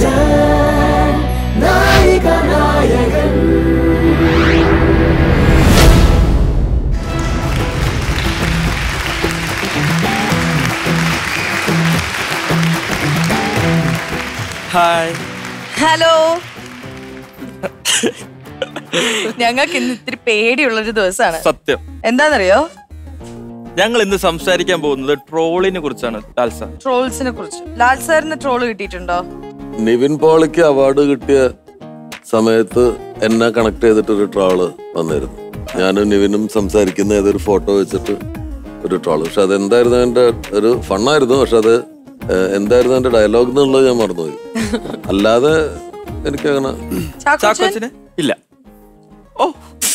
ഞാൻ നായിക നായകൻ ഹായ് ഹലോ ഞങ്ങൾക്ക് ഇന്ന് ഇത്തിരി പേടിയുള്ളൊരു ദിവസമാണ് സത്യം എന്താണെന്നറിയോ ഞങ്ങൾ ഇന്ന് സംസാരിക്കാൻ പോകുന്നത് ട്രോളിനെ കുറിച്ചാണ് ലാൽസ ട്രോൾസിനെ കുറിച്ച് ലാൽ സാറിന് ട്രോള് കിട്ടിയിട്ടുണ്ടോ നിവിൻ പോളിക്ക് അവാർഡ് കിട്ടിയ സമയത്ത് എന്നെ കണക്ട് ചെയ്തിട്ട് ഒരു ട്രോള് വന്നിരുന്നു ഞാനും നിവിനും സംസാരിക്കുന്ന ഏതൊരു ഫോട്ടോ വെച്ചിട്ട് ഒരു ട്രോള് പക്ഷെ അതെന്തായിരുന്നു എൻ്റെ ഒരു ഫണ്ണായിരുന്നു പക്ഷെ അത് ഏഹ്, എന്തായിരുന്നു എൻ്റെ ഡയലോഗ് എന്നുള്ളത് ഞാൻ മറന്നുപോയി അല്ലാതെ എനിക്കങ്ങനെ ചാക്കോച്ചൻ ചാക്കോച്ചിന് ഇല്ല ഓ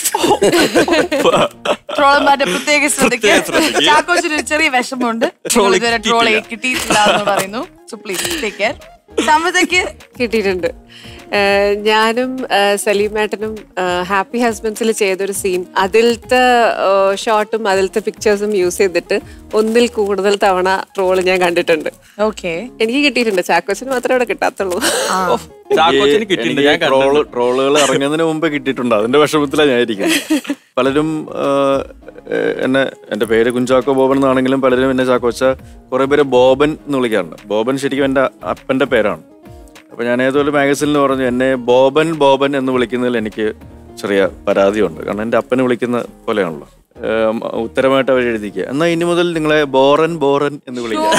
ട്രോളന്മാരുടെ പ്രത്യേക ശ്രദ്ധയ്ക്ക് പ്രത്യേക ശ്രദ്ധയ്ക്ക്. ചാക്കോച്ചിന് ഒരു ചെറിയ വിഷമമുണ്ട് Troll ഇതുവരെ ട്രോൾ കിട്ടിയിട്ടില്ല. കിട്ടിയിട്ടില്ല എന്ന് പറയുന്നു സോ പ്ലീസ് ടേക്ക് കെയർ സമൃദ്ധയ്ക്ക് കിട്ടിയിട്ടുണ്ട് ഏഹ് ഞാനും ഏഹ് സലീമേട്ടനും ഹാപ്പി ഹസ്ബൻഡ്സിൽ ചെയ്തൊരു സീൻ അതിലത്തെ ഷോട്ടും അതിലത്തെ പിക്ചേഴ്സും യൂസ് ചെയ്തിട്ട് ഒന്നിൽ കൂടുതൽ തവണ ട്രോള് ഞാൻ കണ്ടിട്ടുണ്ട് ഓക്കെ എനിക്ക് കിട്ടിയിട്ടുണ്ട് ചാക്കോച്ചിന് മാത്രമേ ഇവിടെ കിട്ടാത്തുള്ളൂ ചാക്കോച്ചിന് കിട്ടിയിട്ടുണ്ട് ഞാൻ ട്രോള് കണ്ടിട്ടുണ്ട്. ട്രോളുകൾ ഇറങ്ങുന്നതിന് മുമ്പ് കിട്ടിയിട്ടുണ്ട് അതിന്റെ വിഷമത്തിലാണ് ഞാൻ ഇരിക്കുന്നത് പലരും ആ, ഏഹ്, എന്നെ എന്റെ പേര് കുഞ്ചാക്കോ ബോബൻ എന്നാണെങ്കിലും പലരും എന്നെ ചാക്കോച്ച കുറെ പേര് ബോബൻ എന്ന് വിളിക്കാറുണ്ട് ബോബൻ ശരിക്കും എന്റെ അപ്പന്റെ പേരാണ് അപ്പൊ ഞാൻ ഏതൊരു മാഗസിനിൽ പറഞ്ഞു എന്നെ ബോബൻ ബോബൻ എന്ന് വിളിക്കുന്നതിൽ എനിക്ക് ചെറിയ പരാതിയുണ്ട് കാരണം എന്റെ അപ്പനെ വിളിക്കുന്ന പോലെയാണല്ലോ ഏം, ഉത്തരമായിട്ട് അവർ എഴുതിക്കുക എന്നാ ഇനി മുതൽ നിങ്ങളെ ബോറൻ ബോറൻ എന്ന് വിളിക്കുക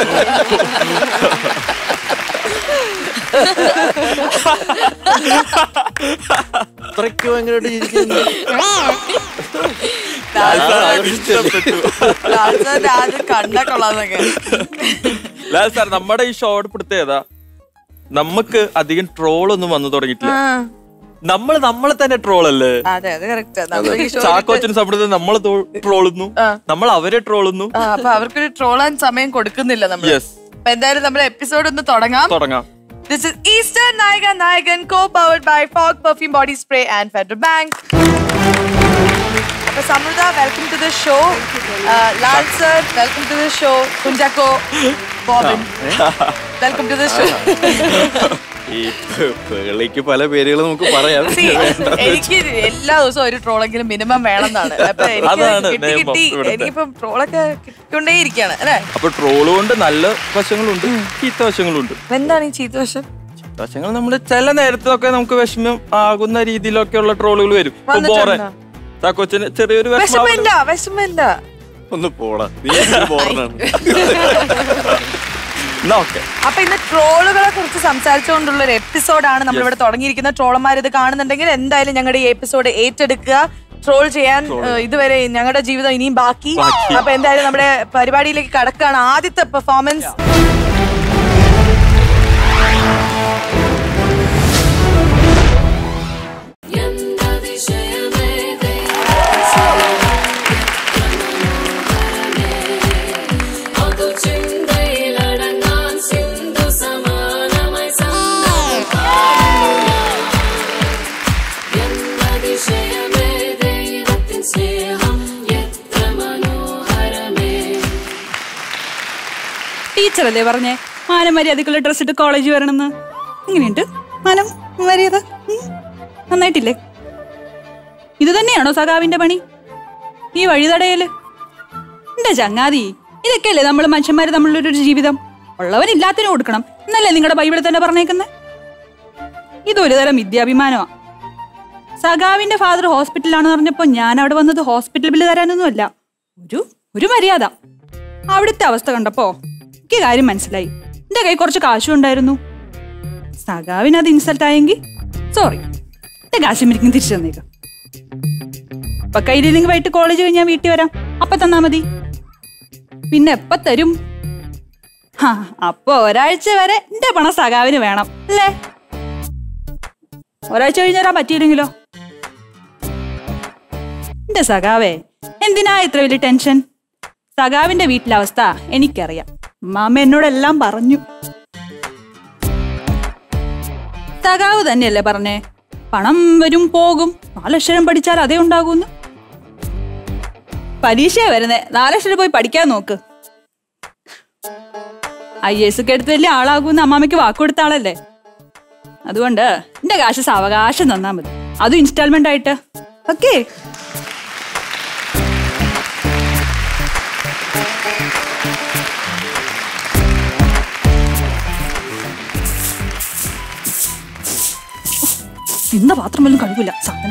അത്രയ്ക്ക് ഭയങ്കരമായിട്ട് ചിരിക്കുന്നു ലാൽ സാറിന്റെ ആദ്യം കണ്ടാ കൊള്ളാന്നൊക്കെ ലാൽ സാർ നമ്മുടെ ഈ ഷോർട്ട് പ്രത്യേകത നമുക്ക് അധികം ട്രോൾ ഒന്നും വന്നു തുടങ്ങിയിട്ടില്ല ആ, നമ്മൾ നമ്മളെ തന്നെ ട്രോൾ അല്ലേ അതെ അത് കറക്റ്റ് നമ്മൾ ഈ show ചാക്കോച്ചന് സമൃദ്ധ നമ്മളെ ട്രോളുന്നു ആ. നമ്മൾ അവരെ ട്രോളുന്നു ആ, അപ്പൊ അവർക്കൊരു ട്രോളാൻ സമയം കൊടുക്കുന്നില്ല നമ്മൾ യെസ് അപ്പൊ എന്തായാലും നമ്മുടെ എപ്പിസോഡ് ഒന്ന് തുടങ്ങാം തുടങ്ങാം This is Eastern Naiga Naigan, co-powered by Fog Perfume Body Spray and Federal Bank. അപ്പൊ Samruddha welcome to the show Lal sir welcome to the show Kunchacko Boban welcome to the show ഈ പേളിക്ക് പല പേരുകൾ നമുക്ക് പറയാം എനിക്ക് എല്ലാ ദിവസവും ഒരു ട്രോളെങ്കിലും മിനിമം വേണമെന്നാണ് അപ്പൊ എനിക്ക് അതാണ് കിട്ടി നിയമം കിട്ടി ഇവിടുത്തെ. എനിക്കിപ്പം ട്രോളൊക്കെ കിട്ടിക്കൊണ്ടേയിരിക്കാണ് അല്ലെ അപ്പൊ ട്രോള് കൊണ്ട് നല്ല വശങ്ങളുണ്ട് ചീത്ത വശങ്ങളുണ്ട് എന്താണ് ഈ ചീത്തവശം വശങ്ങൾ നമ്മൾ ചില നേരത്തൊക്കെ നമുക്ക് വിഷമം ആകുന്ന രീതിയിലൊക്കെയുള്ള ട്രോളുകൾ വരും ഇപ്പൊ ബോറൻ വന്നിട്ടുണ്ടോ? ചാക്കോച്ചന് ചെറിയൊരു വിഷമം വിഷമില്ല വിഷമില്ല ഒന്ന് പോടാ നീ എന്തൊരു ബോറനാണ് എന്നാ ഓക്കെ അപ്പൊ ഇന്ന് ട്രോളുകളെ കുറിച്ച് സംസാരിച്ചുകൊണ്ടുള്ള ഒരു എപ്പിസോഡാണ് നമ്മൾ ഇവിടെ തുടങ്ങിയിരിക്കുന്ന ട്രോളന്മാർ ഇത് കാണുന്നുണ്ടെങ്കിൽ എന്തായാലും ഞങ്ങളുടെ ഈ എപ്പിസോഡ് ഏറ്റെടുക്കുക ട്രോൾ ചെയ്യാൻ ഏഹ്, ഇതുവരെ ഞങ്ങളുടെ ജീവിതം ഇനിയും ബാക്കി അപ്പൊ എന്തായാലും നമ്മുടെ പരിപാടിയിലേക്ക് കടക്കാണ് ആദ്യത്തെ പെർഫോമൻസ് ടീച്ചറല്ലേ പറഞ്ഞേ മാനം മര്യാദക്കുള്ള ഡ്രസ് ഇട്ട് കോളേജ് വരണമെന്ന് എങ്ങനെയുണ്ട് മാനം മര്യാദ ഉം. നന്നായിട്ടില്ലേ ഇത് തന്നെയാണോ സഖാവിന്റെ പണി ഈ വഴിതടയല് എന്റെ ചങ്ങാതി ഇതൊക്കെയല്ലേ നമ്മൾ മനുഷ്യന്മാര് തമ്മിലൊരു ജീവിതം ഉള്ളവനില്ലാത്തിനും കൊടുക്കണം എന്നല്ലേ നിങ്ങളുടെ ബൈബിളിൽ തന്നെ പറഞ്ഞേക്കുന്നത് ഇതൊരു തരം വിദ്യാഭിമാനമാ സഖാവിന്റെ ഫാദർ ഹോസ്പിറ്റലിലാണെന്ന് പറഞ്ഞപ്പോ ഞാൻ അവിടെ വന്നത് ഹോസ്പിറ്റൽ ബില്ല് തരാനൊന്നുമല്ല ഒരു ഒരു മര്യാദ അവിടുത്തെ അവസ്ഥ കണ്ടപ്പോ എനിക്ക് കാര്യം മനസ്സിലായി എന്റെ കൈ കുറച്ച് കാശും ഉണ്ടായിരുന്നു സഖാവിന് അത് ഇൻസൾട്ട് ആയെങ്കിൽ സോറി എന്റെ കാശും എനിക്ക് തിരിച്ചു തന്നേക്കാം ഇപ്പൊ കയ്യിലില്ലെങ്കിൽ വൈകിട്ട് കോളേജ് കഴിഞ്ഞാൽ വീട്ടിൽ വരാം അപ്പൊ തന്നാ മതി പിന്നെ എപ്പ തരും ഹാ അപ്പൊ ഒരാഴ്ച വരെ എന്റെ പണം സഖാവിന് വേണം അല്ലേ ഒരാഴ്ച കഴിഞ്ഞ് തരാൻ പറ്റിയില്ലെങ്കിലോ എന്റെ സഖാവേ എന്തിനാ ഇത്ര വലിയ ടെൻഷൻ സഖാവിന്റെ വീട്ടിലെ അവസ്ഥ എനിക്കറിയാം മാമ എന്നോടെല്ലാം പറഞ്ഞു സഖാവ് തന്നെയല്ലേ പറഞ്ഞേ പണം വരും പോകും നാലക്ഷരം പഠിച്ചാൽ അതേ ഉണ്ടാകൂന്ന് പരീക്ഷ വരുന്നേ നാലക്ഷരം പോയി പഠിക്കാൻ നോക്ക് ഐ എസ് ഒക്കെ എടുത്ത് വലിയ ആളാകൂന്ന് അമ്മാമയ്ക്ക് വാക്ക് കൊടുത്ത ആളല്ലേ അതുകൊണ്ട് എന്റെ കാശ് സാവകാശം തന്നാ മതി അതും ഇൻസ്റ്റാൾമെന്റ് ആയിട്ട് ഓക്കേ ഇന്ന പാത്രം വല്ലതും കഴിവില്ല സാധനം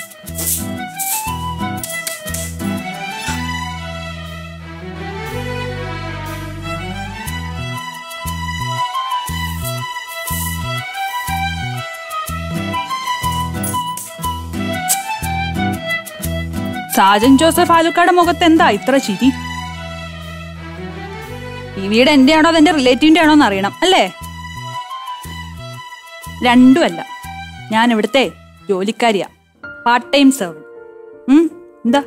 സാജൻ ജോസഫ് ആലുക്കാട് മുഖത്ത് എന്താ ഇത്ര ചിരി ഈ വീട് എന്റെ ആണോ അതെന്റെ റിലേറ്റീവിന്റെ ആണോ എന്ന് അറിയണം അല്ലേ രണ്ടുമല്ല ഞാൻ ഇവിടുത്തെ ജോലിക്കാരിയാ പാർട്ട് ടൈം സെർവൻ എന്താ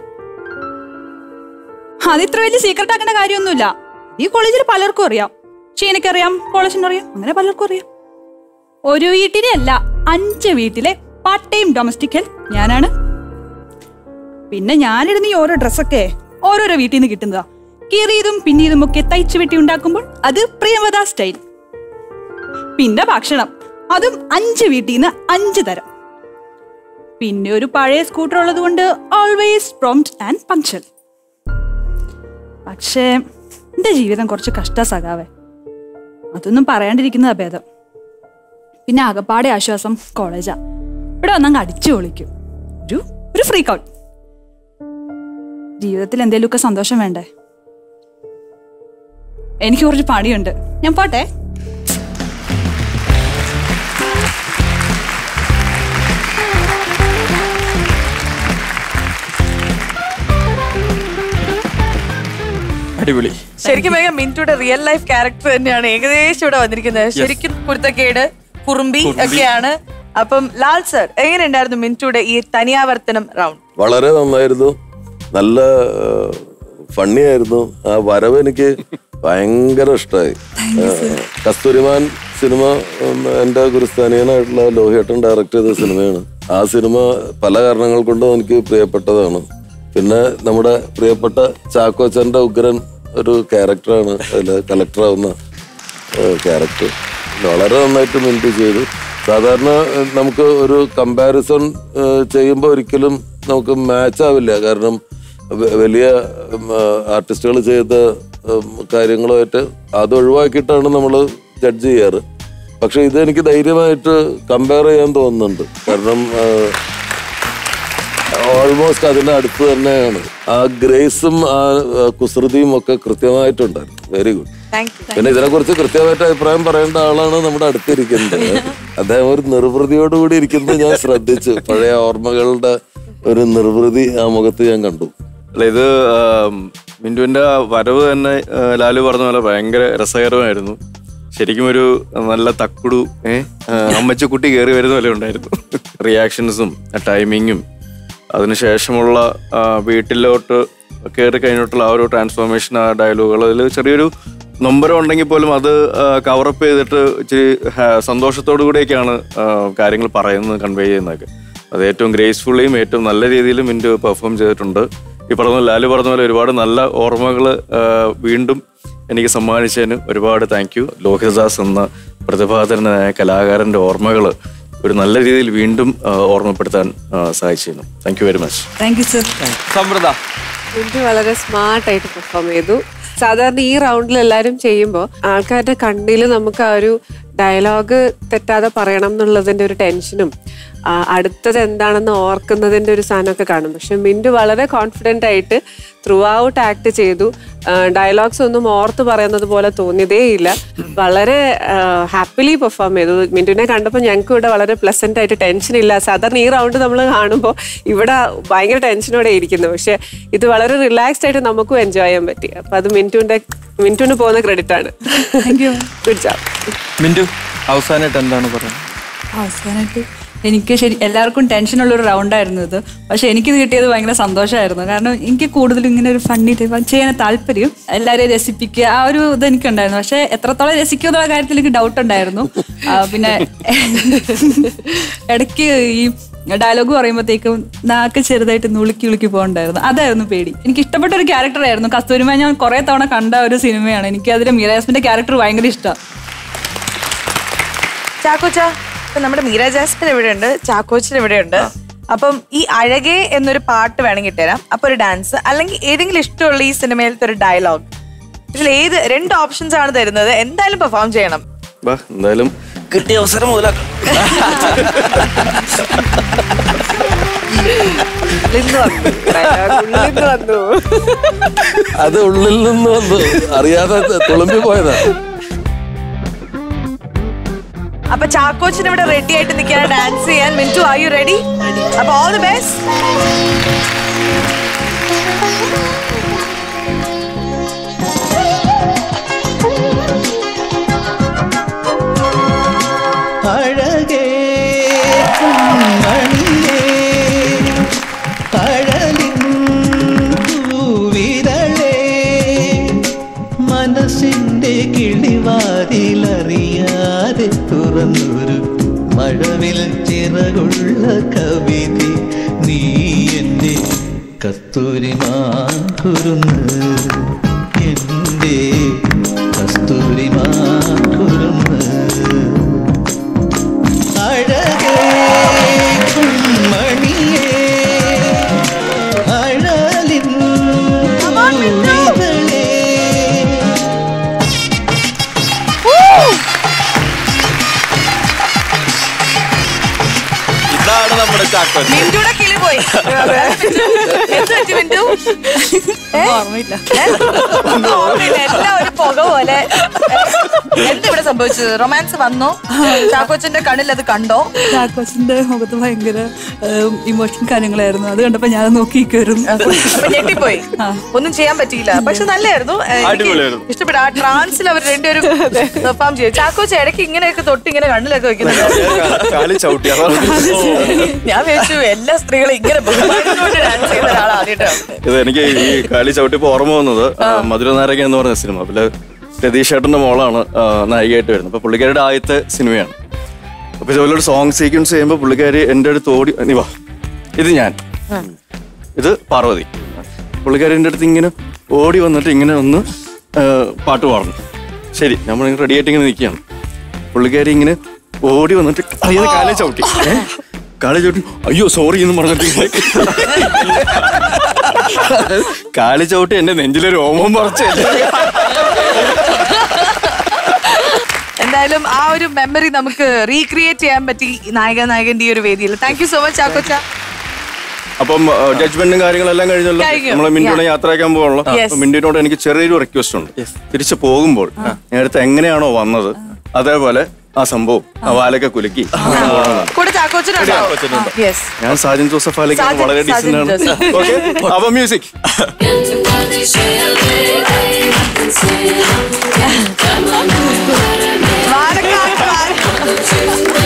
അതിത്ര വലിയ സീക്രട്ട് ആക്കേണ്ട കാര്യമൊന്നുമില്ല ഈ കോളേജിൽ പലർക്കും അറിയാം ഷീനക്കറിയാം കോളേജിനറിയാം അങ്ങനെ പലർക്കും അറിയാം ഒരു വീട്ടിലെ അല്ല അഞ്ച് വീട്ടിലെ പാർട്ട് ടൈം ഡൊമസ്റ്റിക് ഹെൽപ്പ് ഞാനാണ് പിന്നെ ഞാനിടുന്ന ഈ ഓരോ ഡ്രസ്സൊക്കെ ഓരോരോ വീട്ടിൽ നിന്ന് കിട്ടുന്നതാ കീറിയതും പിന്നീതും ഒക്കെ തയ്ച്ചു വെട്ടി ഉണ്ടാക്കുമ്പോൾ അത് പ്രിയമത സ്റ്റൈൽ പിന്നെ ഭക്ഷണം അതും അഞ്ച് വീട്ടിൽ നിന്ന് അഞ്ച് തരം പിന്നെ ഒരു പഴയ സ്കൂട്ടർ ഉള്ളത് കൊണ്ട് ഓൾവേസ് പ്രോംപ്റ്റ് ആൻഡ് പങ്ക്ച്വൽ പക്ഷേ എന്റെ ജീവിതം കുറച്ച് കഷ്ട സഖാവേ അതൊന്നും പറയാണ്ടിരിക്കുന്നതാ ഭേദം പിന്നെ ആകപ്പാടെ ആശ്വാസം കോളേജാ ഇവിടെ വന്നങ്ങ് അടിച്ചു പൊളിക്കും ഒരു ഒരു ഫ്രീ ഔട്ട് ജീവിതത്തിൽ എന്തെങ്കിലുമൊക്കെ സന്തോഷം വേണ്ടേ എനിക്ക് കുറച്ച് പണിയുണ്ട് ഞാൻ പോട്ടെ അടിപൊളി ശരിക്കും വേഗം മിന്റുടെ റിയൽ ലൈഫ് ക്യാരക്ടർ തന്നെയാണ് ഏകദേശം ഇവിടെ വന്നിരിക്കുന്നത് ശരിക്കും കുരുത്തക്കേട് കുറുമ്പി ഒക്കെയാണ് അപ്പം ലാൽ സർ എങ്ങനെയുണ്ടായിരുന്നു മിന്റുടെ ഈ തനിയാവർത്തനം റൗണ്ട് വളരെ നന്നായിരുന്നു നല്ല ഫണ്ണി ആയിരുന്നു ആ വരവ് എനിക്ക് ഭയങ്കര ഇഷ്ടമായി കസ്തൂരിമാൻ സിനിമ ഉം, എൻ്റെ ഗുരുസ്ഥാനീയനായിട്ടുള്ള ലോഹിയേട്ടൻ ഡയറക്ട് ചെയ്ത സിനിമയാണ് ആ സിനിമ പല കാരണങ്ങൾ കൊണ്ടും എനിക്ക് പ്രിയപ്പെട്ടതാണ് പിന്നെ നമ്മുടെ പ്രിയപ്പെട്ട ചാക്കോച്ചന്റെ ഉഗ്രൻ ഒരു ക്യാരക്ടറാണ് അതിൽ കലക്ടറാവുന്ന ക്യാരക്ടർ വളരെ നന്നായിട്ട് മിൻറ്റ് ചെയ്തു സാധാരണ ഏഹ്, നമുക്ക് ഒരു കമ്പാരിസൺ ചെയ്യുമ്പോൾ ഒരിക്കലും നമുക്ക് മാച്ച് ആവില്ല കാരണം വ- വലിയ ആർട്ടിസ്റ്റുകൾ ചെയ്ത ഉം, കാര്യങ്ങളുമായിട്ട് അത് ഒഴിവാക്കിയിട്ടാണ് നമ്മൾ ജഡ്ജ് ചെയ്യാറ് പക്ഷെ ഇത് എനിക്ക് ധൈര്യമായിട്ട് കമ്പയർ ചെയ്യാൻ തോന്നുന്നുണ്ട് കാരണം ഏഹ്, ഓൾമോസ്റ്റ് അതിന്റെ അടുത്ത് തന്നെയാണ് ആ ഗ്രേസും ആ ആ കുസൃതിയും ഒക്കെ കൃത്യമായിട്ടുണ്ടായിരുന്നു വെരി ഗുഡ് താങ്ക് യു പിന്നെ ഇതിനെ കുറിച്ച് കൃത്യമായിട്ട് അഭിപ്രായം പറയേണ്ട ആളാണ് നമ്മുടെ അടുത്തിരിക്കുന്നത് അദ്ദേഹം ഒരു നിർവൃതിയോടുകൂടി ഇരിക്കുന്നത് ഞാൻ ശ്രദ്ധിച്ചു പഴയ ഓർമ്മകളുടെ ഒരു നിർവൃതി ആ മുഖത്ത് ഞാൻ കണ്ടു അല്ല ഇത് ആം, മിന്റുവിന്റെ ആ വരവ് തന്നെ ആ, ലാലു പറഞ്ഞ പോലെ ഭയങ്കര രസകരമായിരുന്നു ശരിക്കും ഒരു നല്ല തക്കുടു ഏഹ് അമ്മച്ചക്കുട്ടി കയറി വരുന്ന പോലെ ഉണ്ടായിരുന്നു റിയാക്ഷൻസും ടൈമിങ്ങും അതിനുശേഷമുള്ള ആ, വീട്ടിലോട്ട് കയറി കഴിഞ്ഞിട്ടുള്ള ആ ഒരു ട്രാൻസ്ഫോർമേഷൻ ആ ഡയലോഗുകൾ അതിൽ ചെറിയൊരു നൊമ്പരം ഉണ്ടെങ്കിൽ പോലും അത് കവറപ്പ് ചെയ്തിട്ട് ഇച്ചിരി ഹാ- സന്തോഷത്തോടു കൂടിയൊക്കെയാണ് ആ, കാര്യങ്ങൾ പറയുന്നത് കൺവേ ചെയ്യുന്നതൊക്കെ അത് ഏറ്റവും ഗ്രേസ്ഫുള്ളിയും ഏറ്റവും നല്ല രീതിയിലും മിൻറ്റ് പെർഫോം ചെയ്തിട്ടുണ്ട് ഈ പറഞ്ഞ പോലെ ലാലു പറഞ്ഞ പോലെ ഒരുപാട് നല്ല ഓർമ്മകൾ വീണ്ടും എനിക്ക് സമ്മാനിച്ചതിന് ഒരുപാട് താങ്ക് യു ലോഹിതദാസ് എന്ന പ്രതിഭാതരനായ കലാകാരന്റെ ഓർമ്മകൾ ഒരു നല്ല രീതിയിൽ വീണ്ടും ആ, ഓർമ്മപ്പെടുത്താൻ ആ, സഹായിച്ചിരുന്നു thank you very much thank you sir Samruddha Mintu വളരെ സ്മാർട്ടായിട്ട് പെർഫോം ചെയ്തു സാധാരണ ഈ റൗണ്ടിൽ എല്ലാവരും ചെയ്യുമ്പോൾ ആൾക്കാരുടെ കണ്ണിൽ നമുക്ക് ആ ഒരു ഡയലോഗ് തെറ്റാതെ പറയണം എന്നുള്ളതിന്റെ ഒരു ടെൻഷനും ആ, അടുത്തത് എന്താണെന്ന് ഓർക്കുന്നതിന്റെ ഒരു സാധനമൊക്കെ കാണും പക്ഷെ മിന്റു വളരെ കോൺഫിഡൻ്റ് ആയിട്ട് ത്രൂ ഔട്ട് ആക്ട് ചെയ്തു ഡയലോഗ്സ് ഒന്നും ഓർത്ത് പറയുന്നത് പോലെ തോന്നിയതേയില്ല വളരെ ഹാപ്പിലി പെർഫോം ചെയ്തു മിന്റുവിനെ കണ്ടപ്പോൾ ഞങ്ങൾക്ക് ഇവിടെ വളരെ പ്ലസന്റ് ആയിട്ട് ടെൻഷൻ ഇല്ല സാധാരണ ഈ റൗണ്ട് നമ്മൾ കാണുമ്പോൾ ഇവിടെ ഭയങ്കര ടെൻഷനോടെ ഇരിക്കുന്നു പക്ഷെ ഇത് വളരെ റിലാക്സ്ഡ് ആയിട്ട് നമുക്കും എൻജോയ് ചെയ്യാൻ പറ്റി അപ്പൊ അത് മിന്റുവിന്റെ മിന്റുവിന് പോകുന്ന ക്രെഡിറ്റ് ആണ് ഗുഡ് ജോബ് മിന്റു അവസാനമായിട്ട് എന്താണ് പറയുന്നത് അവസാനമായിട്ട് എനിക്ക് ശരി എല്ലാവർക്കും ടെൻഷനുള്ള ഒരു റൗണ്ടായിരുന്നു ഇത് പക്ഷെ എനിക്കിത് കിട്ടിയത് ഭയങ്കര സന്തോഷമായിരുന്നു കാരണം എനിക്ക് കൂടുതലും ഇങ്ങനെ ഒരു ഫണ്ണി ടൈപ്പ് ചെയ്യാൻ താല്പര്യം എല്ലാവരെയും രസിപ്പിക്കുക ആ ഒരു ഇത് എനിക്കുണ്ടായിരുന്നു പക്ഷെ എത്രത്തോളം രസിക്കും എന്നുള്ള കാര്യത്തിൽ എനിക്ക് ഡൗട്ട് ഉണ്ടായിരുന്നു ആ, പിന്നെ ഇടയ്ക്ക് ഈ ഡയലോഗ് പറയുമ്പോഴത്തേക്കും നാക്ക് ചെറുതായിട്ട് നുളുക്കി ഉളുക്കി പോകണ്ടായിരുന്നു അതായിരുന്നു പേടി എനിക്ക് ഇഷ്ടപ്പെട്ട ഒരു ക്യാരക്ടർ ആയിരുന്നു കസ്തൂരിമ ഞാൻ കുറെ തവണ കണ്ട ഒരു സിനിമയാണ് എനിക്ക് അതിലെ മീരാസ്മിന്റെ ക്യാരക്ടർ ഭയങ്കര ഇഷ്ടമാണ് ചാക്കോച്ച ഇപ്പൊ നമ്മുടെ മീര ജാസ്മിൻ ഇവിടെയുണ്ട് ചാക്കോച്ചൻ ഇവിടെയുണ്ട് അപ്പം ഈ അഴകേ എന്നൊരു പാട്ട് വേണമെങ്കിൽ തരാം അപ്പൊ ഒരു ഡാൻസ് അല്ലെങ്കിൽ ഏതെങ്കിലും ഇഷ്ടമുള്ള ഈ സിനിമയിലത്തെ ഒരു ഡയലോഗ് ഇതിൽ ഏത് രണ്ട് ഓപ്ഷൻസ് ആണ് തരുന്നത് എന്തായാലും പെർഫോം ചെയ്യണം വാ എന്തായാലും കിട്ടിയ അവസരം മുതലാക്കാം ഉള്ളിന്ന് വന്നു dialogue ഉള്ളിന്ന് വന്നു അത് ഉള്ളിൽ നിന്ന് വന്നു അറിയാതെ തുളുമ്പി പോയതാ അപ്പൊ ചാക്കോച്ചൻ ഇവിടെ റെഡി ആയിട്ട് നിൽക്കാൻ ഡാൻസ് ചെയ്യാൻ മിന്റു ആർ യു റെഡി അപ്പൊ ഓൾ ദി ബെസ്റ്റ് അഴകേ കൺമണിയേ അഴലിൻ പൂവിരളേ മനസ്സിന്റെ കിളിവാതിലറിയാതെ തുറന്നൊരു മഴവിൽ ചിറകുള്ള കവിത നീ എന്റെ കസ്തൂരിമാകുരുന്ന് എന്റെ കസ്തൂരിമാകുരുന്ന് അഴകേ കുമ്മണിയേ അഴലിൻ പൂവിതളേ. ഇതാണ് നമ്മുടെ ചാക്കോ മിന്റുടെ കിളി പോയി എന്ത് പറ്റി മിന്റു ഏ? ഓർമ്മയില്ല ഏ? ഒന്നും ഓർമ്മയില്ല എല്ലാം ഒരു പുക പോലെ എന്താ ഇവിടെ സംഭവിച്ചത് റൊമാൻസ് വന്നോ ചാക്കോച്ചന്റെ കണ്ണിൽ അത് കണ്ടോ ചാക്കോസിന്റെ മുഖത്ത് ഭയങ്കര ഇമോഷൻ കാര്യങ്ങളായിരുന്നു അത് കണ്ടപ്പോ ഞാൻ നോക്കിയിരിക്കുമായിരുന്നു അപ്പൊ ഞെട്ടിപ്പോയി ഒന്നും ചെയ്യാൻ പറ്റിയില്ല പക്ഷെ നല്ലായിരുന്നു ഏ, എനിക്ക് അടിപൊളിയായിരുന്നു. ഇഷ്ടപ്പെട്ടു ആ ട്രാൻസിൽ അവർ രണ്ടുപേരും പെർഫോം ചെയ്തു ചാക്കോച്ച ഇടയ്ക്ക് ഇങ്ങനെയൊക്കെ തൊട്ട് ഇങ്ങനെ കണ്ണിലൊക്കെ വെക്കുന്നുണ്ട് കാലി ചവിട്ടി അതാണ് ഞാൻ വിചാരിച്ചു എല്ലാ സ്ത്രീകളും ഇങ്ങനെ ബഹുമാനിച്ചുകൊണ്ട് ഡാൻസ് ചെയ്യുന്ന ഒരാൾ ആദ്യമായിട്ടാണ് ഇത് എനിക്ക് ഈ കാലി ചവിട്ടിപ്പോ ഓർമ്മ വന്നത് മധുരനാരക എന്ന് പറഞ്ഞ സിനിമ അതില് രതീഷ് ഏട്ടന്റെ മോളാണ് ആ, നായികയായിട്ട് വരുന്നത് അപ്പൊ പുള്ളിക്കാരുടെ ആദ്യത്തെ സിനിമയാണ് അപ്പൊ ഇതുപോലെ ഒരു സോങ് സീക്വൻസ് ചെയ്യുമ്പോൾ പുള്ളിക്കാരി എൻ്റെ അടുത്ത് ഓടി നീ വാ ഇത് ഞാൻ ഇത് പാർവതി പുള്ളിക്കാരി എൻ്റെ അടുത്ത് ഇങ്ങനെ ഓടി വന്നിട്ട് ഇങ്ങനെ ഒന്ന് ആ, പാട്ട് പാടുന്നു ശരി നമ്മൾ റെഡി ആയിട്ട് ഇങ്ങനെ നിൽക്കുകയാണ് പുള്ളിക്കാരി ഇങ്ങനെ ഓടി വന്നിട്ട് അറിയാതെ കാലേ ചവിട്ടി ഏ? കാലേ ചവിട്ടി അയ്യോ സോറി എന്ന് പറഞ്ഞിട്ട് ഇങ്ങനെ കാലി ചവിട്ടി എന്റെ നെഞ്ചിലൊരു ഓമം പറിച്ച് എന്തായാലും ആ ഒരു മെമ്മറി നമുക്ക് റീക്രിയേറ്റ് ചെയ്യാൻ പറ്റി ഈ നായിക നായകന്റെ ഈ ഒരു വേദിയിൽ താങ്ക് യു സോ മച്ച് ചാക്കോച്ച അപ്പം ജഡ്ജ്മെന്റും കാര്യങ്ങളെല്ലാം കഴിഞ്ഞല്ലോ കഴിഞ്ഞു. നമ്മളെ മിന്റുടെ Yeah. യാത്രയാക്കാൻ പോകണല്ലോ Yes. അപ്പൊ മിന്റുവിനോട് എനിക്ക് ചെറിയൊരു റിക്വസ്റ്റ് ഉണ്ട് തിരിച്ചു പോകുമ്പോൾ നേരത്തെ എങ്ങനെയാണോ വന്നത് അതേപോലെ ആ സംഭവം ആ വാലൊക്കെ കുലുക്കി കൂടെ ചാക്കോച്ചനുണ്ടാവും യെസ് ഞാൻ സാജൻ ജോസഫ് ആലേക്ക് സാജൻ- വളരെ സാജൻ ഡീസന്റ് ആണ് ജോസഫ്. ഓക്കെ അപ്പൊ മ്യൂസിക് വാഴക്കാട് വാഴ-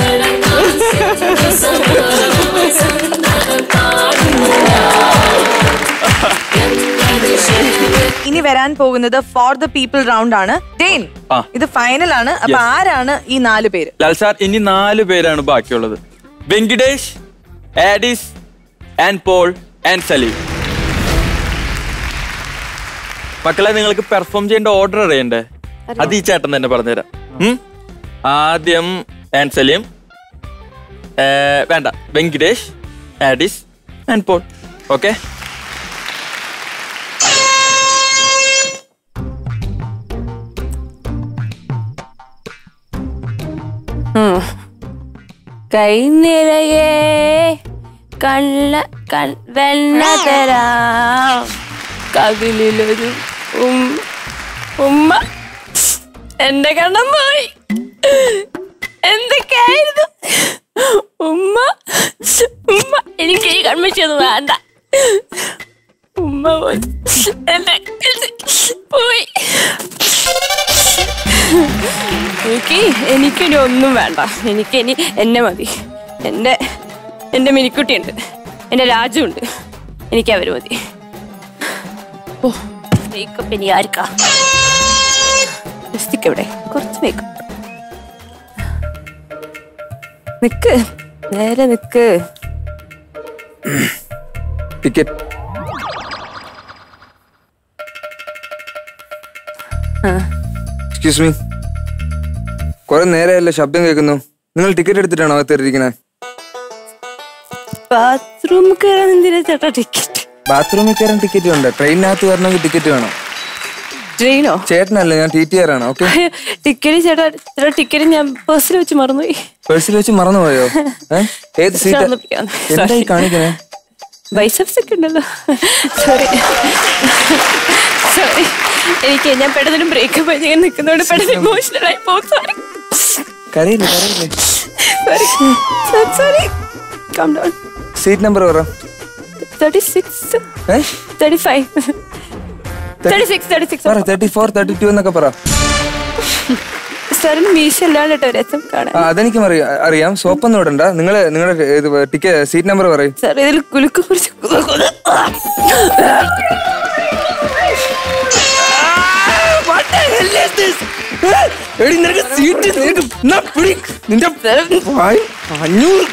ഇനി വരാൻ പോകുന്നത് ഫോർ ദ പീപ്പിൾ റൗണ്ട് ആണ് ഡെയിൻ ആ. ഇത് ഫൈനൽ ആണ് അപ്പൊ Yes. ആരാണ് ഈ നാല് പേര് ലാൽ സാർ ഇനി നാല് പേരാണ് ബാക്കിയുള്ളത് വെങ്കിടേഷ് ആഡിസ് ആൻഡ് പോൾ ആൻഡ് സലീം മക്കളെ നിങ്ങൾക്ക് പെർഫോം ചെയ്യേണ്ട ഓർഡർ അറിയണ്ടേ അത് ഈ ചേട്ടൻ തന്നെ പറഞ്ഞുതരാം ഉം? ആദ്യം ആൻഡ് സലീം ഏ, വേണ്ട വെങ്കിടേഷ് ആഡിസ് ആൻഡ് പോൾ ഓക്കെ കൈ നിറയെ കള്ള കൺ വെണ്ണ തരാം കവിളിലൊരു ഉം- ഉമ്മ എന്റെ കണ്ണം പോയി എന്തൊക്കെയായിരുന്നു ഉമ്മ ഉമ്മ എനിക്ക് ഈ കൺമിച്ചൊന്നും വേണ്ട ഉമ്മ പോയി എന്റെ പോയി എനിക്ക് എനിക്കിനി ഒന്നും വേണ്ട എനിക്കിനി എന്നെ മതി എൻ്റെ എൻ്റെ മിനിക്കുട്ടിയുണ്ട് എൻ്റെ രാജുണ്ട് എനിക്ക് അവർ മതി ഓ മേക്കപ്പ് ഇനി ആർക്കാ ലിസ്റ്റിക്ക് എവിടെ കുറച്ച് മേക്കപ്പ് നിക്ക് നേരെ നിക്ക് ടിക്കറ്റ് എക്സ്ക്യൂസ് മീ കുറെ നേരമല്ലേ ശബ്ദം കേൾക്കുന്നു നിങ്ങൾ ടിക്കറ്റ് എടുത്തിട്ടാണോ അകത്തിരിക്കുന്നത് ബാത്റൂം കയറാൻ എന്തിനാ ചേട്ടാ ടിക്കറ്റ് ബാത്റൂമിൽ കയറാൻ ടിക്കറ്റ് ഉണ്ട് ട്രെയിനിനകത്ത് വരണമെങ്കിൽ ടിക്കറ്റ് വേണം ട്രെയിനോ ചേട്ടനല്ലേ ഞാൻ ടി ടി ആർ ആണ് ഓക്കെ ടിക്കറ്റ് ചേട്ടാ ചേട്ടാ ടിക്കറ്റ് ഞാൻ പേഴ്സിൽ വെച്ച് മറന്നുപോയി പേഴ്സിൽ വെച്ച് മറന്നുപോയോ ഏ? ഏത് സീറ്റ് ക്ഷമിക്കണം. എന്തായി കാണിക്കണേ ബൈസപ്സ് ഒക്കെ ഉണ്ടല്ലോ സോറി സോറി എനിക്ക് ഞാൻ പെട്ടെന്ന് ബ്രേക്കപ്പ് ആയി ഞാൻ നിൽക്കുന്നതുകൊണ്ട് പെട്ടെന്ന് ഇമോഷണൽ ആയി പോകും സോറി കരയില്ലേ കരയില്ലേ sorry sorry come down seat number പറ തേർട്ടി സിക്സ് ഏ thirty five thirty six thirty six പറ തേർട്ടി ഫോർ തേർട്ടി ടു എന്നൊക്കെ പറ സാറിന് മീശ അല്ലാണ്ട് കേട്ടോ രസം കാണാൻ ആ അതെനിക്കും അറിയാം അറിയാം സോപ്പൊന്നും ഇടണ്ട നിങ്ങൾ നിങ്ങളുടെ ഇത് ടിക്കറ്റ് സീറ്റ് നമ്പർ പറയും സാർ ഇതിൽ കുലുക്ക് കുറിച്ച് എടി നിനക്ക് സീറ്റ് നിനക്ക് എന്നാ പിടി. നിന്റെ വായ് അഞ്ഞൂറ്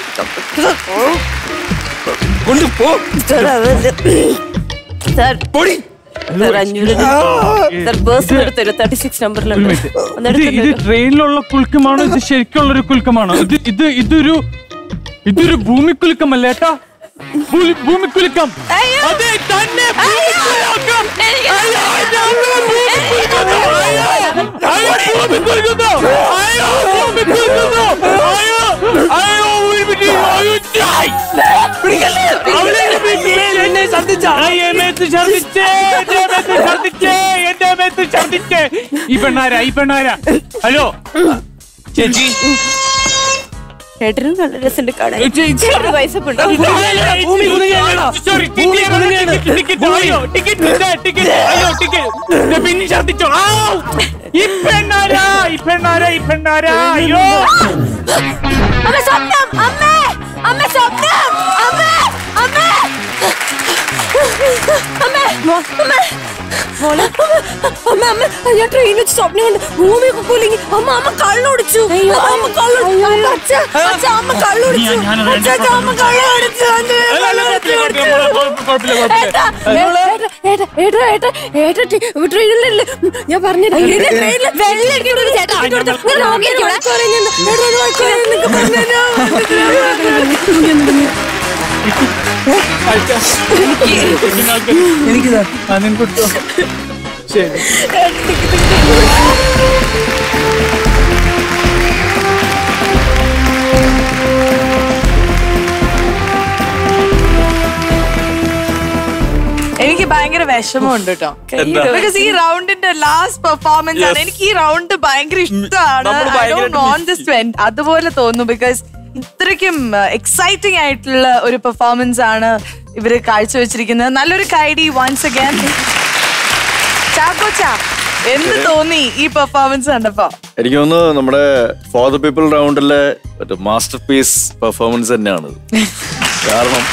കൊണ്ട് പോ സാർ അതല്ല സാർ പൊടി സാർ അഞ്ഞൂറ് സാർ പേഴ്സൺ എടുത്തരും തേർട്ടി സിക്സ് നമ്പറിലുണ്ട് ഒന്ന് ഇത് ഇത് എടുത്തിട്ട് ട്രെയിനിലുള്ള കുലുക്കമാണോ ഇത് ശരിക്കുള്ള ഒരു കുലുക്കമാണോ ഇത് ഇത് ഇതൊരു ഇതൊരു ഭൂമി കുലുക്കമല്ല ഏട്ടാ ഭൂമി- ഭൂമി കുലുക്കം അതെ തന്നെ ഭൂമി കുലുക്കം. അയ്യോ, ഇത് ഭൂമി കുലുക്കുന്നു. അയ്യോ, അയ്യോ, ഭൂമി കുലുക്കുന്നു. അയ്യോ, ഭൂമി കുലുക്കുന്നു. അയ്യോ, അയ്യോ, ഒരു മിനിറ്റ്. അയ്യോ, ചായ്. അവളെ പിടിക്കില്ലേ? എന്നെ ഛർദ്ദിച്ചാ? ആ, എന്നെ മേത്ത് ഛർദ്ദിച്ചേ, എന്നെ മേത്ത് ഛർദ്ദിച്ചേ, എന്നെ മേത്ത് ഛർദ്ദിച്ചേ. ഈ പെണ്ണാരാ ഈ പെണ്ണാരാ ഹലോ ചേച്ചി ചേട്ടനും നല്ല രസമുണ്ട് കാണാൻ ചേച്ചി, ചേട്ടന് വയസ്സപ്പുണ്ടോ ഭൂമി കുലുങ്ങുകയാണ്. Sorry, ടിക്കറ്റ്, ടിക്കറ്റ്, അയ്യോ, ടിക്കറ്റ്, ഇതാ, ടിക്കറ്റ്, അയ്യോ, ടിക്കറ്റ്. ദേ, പിന്നെ ഛർദ്ദിച്ചോ. ആവ്. ഈ പെണ്ണാരാ ഈ പെണ്ണാരാ ഈ പെണ്ണാരാ അയ്യോ അമ്മ സ്വപ്നം അമ്മേ അമ്മ സ്വപ്നം അമ്മേ അമ്മേ അമ്മേ അമ്മേ മോളെ അമ്മ അമ്മ ഞാൻ ട്രെയിനിൽ വെച്ച് സ്വപ്നം കണ്ട് ഭൂമിയൊക്കെ കുലുങ്ങി അമ്മ അമ്മ കള്ളൊടിച്ചു അമ്മ കള്ളൊടിച്ചു അച്ഛ അച്ഛ അമ്മ കള്ളൊടിച്ചു ഞാൻ- ഞാനത് അച്ഛ അച്ഛ, അമ്മ കള്ളൊടിച്ചു അച്ഛ, അല്ല, അല്ല, കുഴപ്പമില്ല, കുഴപ്പമില്ല, കുഴപ്പമില്ല, കുഴപ്പമില്ല. ഏട്ടാ, ഏട്ടാ, ഏട്ടാ, ഏട്ടാ, ഏട്ടാ, ടി- ട്രെയിനിലല്ലേ ഞാൻ പറഞ്ഞു ട്രെയിനിൽ വെള്ളം അടിക്കുന്നത് ചേട്ടാ ഇങ്ങോട്ട് കൊടുത്ത്. നിങ്ങൾ നോക്കിയിരിക്ക് ഇവിടെ. ഏട്ടാ, ഒരു വാക്ക് പറയാൻ നിനക്ക് പറഞ്ഞുതരാമോ? നിങ്ങൾക്ക് എനിക്കിതാ ആ നിങ്ങൾക്ക് കൊടുത്തോ ശരി എനിക്ക് ഭയങ്കര വിഷമമുണ്ട് കേട്ടോ എന്താ? ബിക്കോസ് ഈ റൗണ്ടിന്റെ ലാസ്റ്റ് പെർഫോമൻസ് ആണ് എനിക്ക് ഈ റൗണ്ട് ഭയങ്കര ഇഷ്ടമാണ് നമ്മള് I don't ഭയങ്കരായിട്ട് want this to end. അതുപോലെ തോന്നുന്നു ബിക്കോസ് ഇത്രയ്ക്കും എക്സൈറ്റിംഗ് ആയിട്ടുള്ള ഒരു പെർഫോമൻസ് ആണ് ഇവര് കാഴ്ചവെച്ചിരിക്കുന്നത് നല്ലൊരു കൈഡി വൺസ് അഗൈൻ ചാക്കോച്ച എന്ത് തോന്നി ഈ പെർഫോമൻസ് കണ്ടപ്പോ എനിക്ക് തോന്നുന്നു നമ്മുടെ ഫോർ ദ പീപ്പിൾ റൗണ്ടിലെ ഒരു മാസ്റ്റർ പീസ് പെർഫോമൻസ് തന്നെയാണ് കാരണം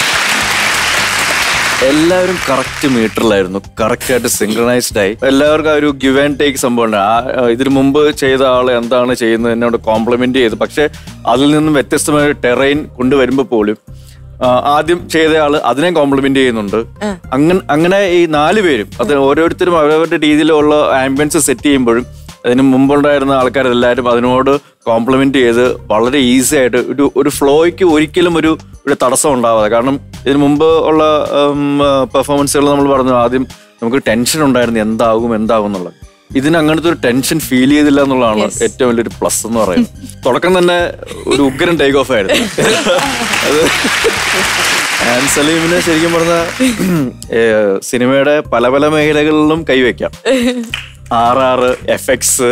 എല്ലാവരും കറക്റ്റ് മീറ്ററിലായിരുന്നു കറക്റ്റ് ആയിട്ട് സിംഗ്രണൈസ്ഡ് ആയി എല്ലാവർക്കും ആ ഒരു ഗിവ് ആൻഡ് ടേക്ക് സംഭവം ഉണ്ട് ആ ആ, ഇതിനു മുമ്പ് ചെയ്ത ആൾ എന്താണ് ചെയ്യുന്നത് എന്നോട് കോംപ്ലിമെന്റ് ചെയ്തു പക്ഷെ അതിൽ നിന്നും വ്യത്യസ്തമായ ടെറൈൻ കൊണ്ടുവരുമ്പോൾ പോലും ആ, ആദ്യം ചെയ്ത ആള് അതിനെ കോംപ്ലിമെന്റ് ചെയ്യുന്നുണ്ട് അങ്ങനെ അങ്ങനെ ഈ നാല് പേരും അത് ഓരോരുത്തരും അവരവരുടെ രീതിയിലുള്ള ആംബിയൻസ് സെറ്റ് ചെയ്യുമ്പോഴും അതിന് മുമ്പുണ്ടായിരുന്ന ആൾക്കാരെല്ലാവരും അതിനോട് കോംപ്ലിമെന്റ് ചെയ്ത് വളരെ ഈസി ആയിട്ട് ഒരു ഒരു ഫ്ലോയ്ക്ക് ഒരിക്കലും ഒരു ഒരു തടസ്സം ഉണ്ടാവാതെ കാരണം ഇതിന് മുമ്പ് ഉള്ള പെർഫോമൻസുകൾ നമ്മൾ പറഞ്ഞു ആദ്യം നമുക്ക് ടെൻഷൻ ഉണ്ടായിരുന്നു എന്താകും എന്താകും എന്നുള്ളത് ഇതിന് അങ്ങനത്തെ ഒരു ടെൻഷൻ ഫീൽ ചെയ്തില്ല എന്നുള്ളതാണ് ഏറ്റവും വലിയൊരു പ്ലസ് എന്ന് പറയുന്നത് തുടക്കം തന്നെ ഒരു ഉഗ്രൻ ടേക്ക് ഓഫ് ആയിരുന്നു അത് ആൻ സലീമിന് ശരിക്കും പറഞ്ഞ സിനിമയുടെ പല പല മേഖലകളിലും കൈവയ്ക്കാം R R F X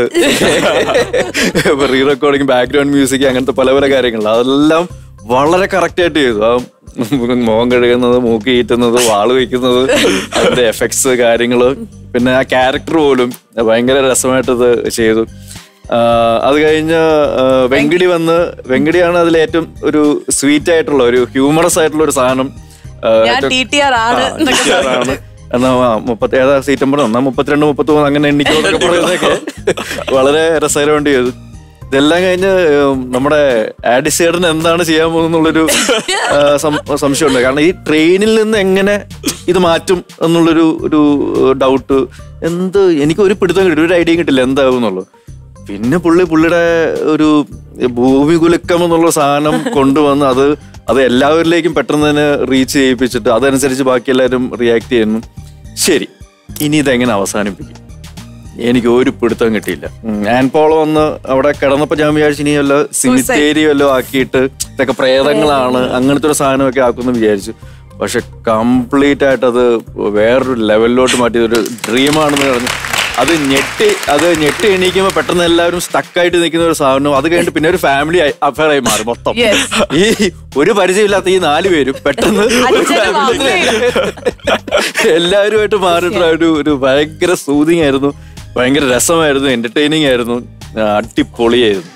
re recording background music അങ്ങനത്തെ പല പല കാര്യങ്ങൾ അതെല്ലാം വളരെ കറക്റ്റ് ആയിട്ട് ചെയ്തു ആ മുഖം കഴുകുന്നത് മൂക്ക് ഈറ്റുന്നത് വാള് വയ്ക്കുന്നത് അതിന്റെ എഫക്ട്സ് കാര്യങ്ങള് പിന്നെ ആ ക്യാരക്ടർ പോലും ഭയങ്കര രസമായിട്ട് ഇത് ചെയ്തു ആ, അത് കഴിഞ്ഞ് ആ, വെങ്കിടി വന്ന് വെങ്കിടിയാണ് അതിൽ ഏറ്റവും ഒരു സ്വീറ്റ് ആയിട്ടുള്ള ഒരു ഹ്യൂമറസ് ആയിട്ടുള്ള ഒരു സാധനം ആ, ഞാൻ ഏറ്റവും- ടി ടി ആർ ആണ് ആ, TTR ആണ്. എന്നാ ആ, മുപ്പത്തി ഏതാ സീറ്റ് നമ്പർ എന്നാ മുപ്പത്തിരണ്ട് മുപ്പത്തി മൂന്ന് അങ്ങനെ എണ്ണിക്കോടൊക്കെ പറയുന്നതൊക്കെ വളരെ രസകരമായിട്ട് ചെയ്തു ഇതെല്ലാം കഴിഞ്ഞ് ഉം, നമ്മുടെ ആഡിസേഡൻ എന്താണ് ചെയ്യാൻ പോകുന്നുള്ളൊരു ആ, സം- സംശയമുണ്ട് കാരണം ഈ ട്രെയിനിൽ നിന്ന് എങ്ങനെ ഇത് മാറ്റും എന്നുള്ളൊരു ഒരു ഡൗട്ട് എന്ത് എനിക്ക് ഒരു പിടുത്തം കിട്ടില്ല ഒരു ഐഡിയ കിട്ടില്ല എന്താകും എന്നുള്ളത് പിന്നെ പുള്ളി പുള്ളിയുടെ ഒരു ഈ ഭൂമി കുലുക്കം എന്നുള്ള സാധനം കൊണ്ടുവന്ന് അത് അത് എല്ലാവരിലേക്കും പെട്ടെന്ന് തന്നെ റീച്ച് ചെയ്യിപ്പിച്ചിട്ട് അതനുസരിച്ച് ബാക്കി എല്ലാവരും റിയാക്ട് ചെയ്യുന്നു ശരി ഇനി ഇതെങ്ങനെ അവസാനിപ്പിക്കും എനിക്ക് ഒരു പിടുത്തം കിട്ടിയില്ല ഞാൻ പോളോ വന്ന് അവിടെ കിടന്നപ്പോ ഞാൻ വിചാരിച്ചു ഇനി വല്ല സിമിത്തേരി വല്ലതും ആക്കിയിട്ട് ഇതൊക്കെ പ്രേതങ്ങളാണ് അങ്ങനത്തെ ഒരു സാധനമൊക്കെ ആക്കുമെന്ന് വിചാരിച്ചു പക്ഷെ കംപ്ലീറ്റ് ആയിട്ട് അത് വേറൊരു ലെവലിലോട്ട് മാറ്റി ഒരു ഡ്രീമാണെന്ന് പറഞ്ഞു അത് ഞെട്ടി അത് ഞെട്ടി എണീക്കുമ്പോൾ പെട്ടെന്ന് എല്ലാവരും സ്റ്റക്കായിട്ട് നിൽക്കുന്ന ഒരു സാധനം അത് കഴിഞ്ഞിട്ട് പിന്നെ ഒരു ഫാമിലി അഫയർ ആയി മാറി മൊത്തം Yes. ഈ ഒരു പരിചയമില്ലാത്ത ഈ നാല് പേരും പെട്ടെന്ന് ഒരു അച്ഛനും family എല്ലാവരുമായിട്ട് മാറിയിട്ടുള്ള ഒരു ഒരു ഭയങ്കര സൂതിങ് ആയിരുന്നു ഭയങ്കര രസമായിരുന്നു എന്റർടൈനിങ് ആയിരുന്നു ആ, അടിപൊളിയായിരുന്നു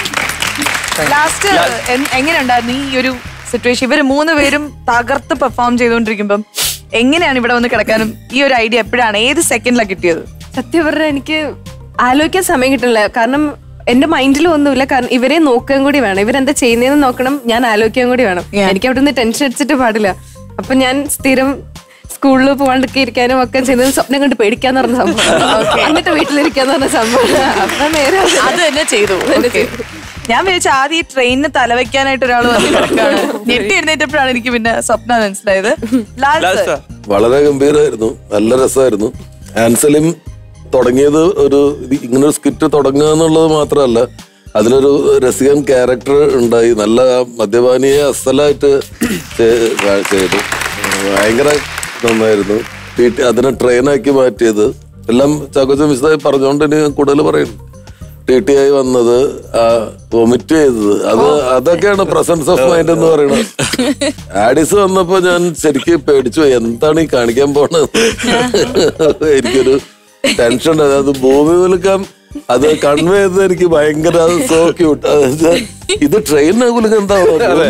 ലാസ്റ്റ് എങ്ങനെയുണ്ടായിരുന്നു ഈ ഒരു സിറ്റുവേഷൻ ഇവര് മൂന്ന് പേരും തകർത്ത് പെർഫോം ചെയ്തുകൊണ്ടിരിക്കുമ്പം എങ്ങനെയാണ് ഇവിടെ വന്ന് കിടക്കാനും ഈ ഒരു ഐഡിയ എപ്പോഴാണ് ഏത് സെക്കൻഡിലാണ് കിട്ടിയത് സത്യം പറഞ്ഞാൽ എനിക്ക് ആലോചിക്കാൻ സമയം കിട്ടില്ല കാരണം എന്റെ മൈൻഡിൽ ഒന്നുമില്ല കാരണം ഇവരെ നോക്കാൻ കൂടി വേണം ഇവരെന്താ ചെയ്യുന്നതെന്ന് നോക്കണം ഞാൻ ആലോചിക്കാൻ കൂടി വേണം എനിക്ക് അവിടെ നിന്ന് ടെൻഷൻ അടിച്ചിട്ട് പാടില്ല അപ്പൊ ഞാൻ സ്ഥിരം സ്കൂളിൽ പോകാണ്ടൊക്കെ ഇരിക്കാനും ഒക്കെ ചെയ്യുന്നത് സ്വപ്നം കണ്ട് പേടിക്കാന്ന് പറഞ്ഞ സംഭവം എന്നിട്ട് വീട്ടിലിരിക്കാന്ന് പറഞ്ഞ സംഭവം അപ്പൊ നേരെ അത് തന്നെ ചെയ്തു Okay. ഞാൻ വിചാരിച്ച ആദ്യം ഈ ട്രെയിനിന് തലവെക്കാനായിട്ട് ഒരാൾ വന്ന് കിടക്കാണ് ഞെട്ടി എഴുന്നേറ്റപ്പോഴാണ് എനിക്ക് പിന്നെ സ്വപ്നം മനസ്സിലായത് ലാൽ ലാൽ sir. sir. വളരെ ഗംഭീരമായിരുന്നു നല്ല രസമായിരുന്നു ആൻസലിം തുടങ്ങിയത് ഒരു ഇത് ഇങ്ങനൊരു സ്കിറ്റ് തുടങ്ങുക എന്നുള്ളത് മാത്രമല്ല അതിലൊരു രസികൻ ക്യാരക്ടർ ഉണ്ടായി നല്ല മദ്യപാനിയെ അസലായിട്ട് ചെ- കാ- ചെയ്തു ഭയങ്കര നന്നായിരുന്നു വീട്ടിൽ അതിനെ ട്രെയിനാക്കി മാറ്റിയത് എല്ലാം ചാക്കോച്ച വിശദമായി പറഞ്ഞുകൊണ്ട് ഇനി ഞാൻ കൂടുതൽ പറയുന്നു ടി ടി ആയി വന്നത് വൊമിറ്റ് ചെയ്തത് അത് അതൊക്കെയാണ് പ്രസൻസ് ഓഫ് മൈൻഡ് എന്ന് പറയുന്നത് ആഡിസ് വന്നപ്പോ ഞാൻ ശരിക്കും പേടിച്ചു പോയി. എന്താണ് ഈ കാണിക്കാൻ പോണത് എനിക്കൊരു ടെൻഷൻ ഉണ്ടായി. അത് ഭൂമി കുലുക്കം അത് കൺവേ ചെയ്തത് എനിക്ക് ഭയങ്കര സോ ക്യൂട്ട് ഇത് ട്രെയിനിനെ കുലുക്കം എന്താ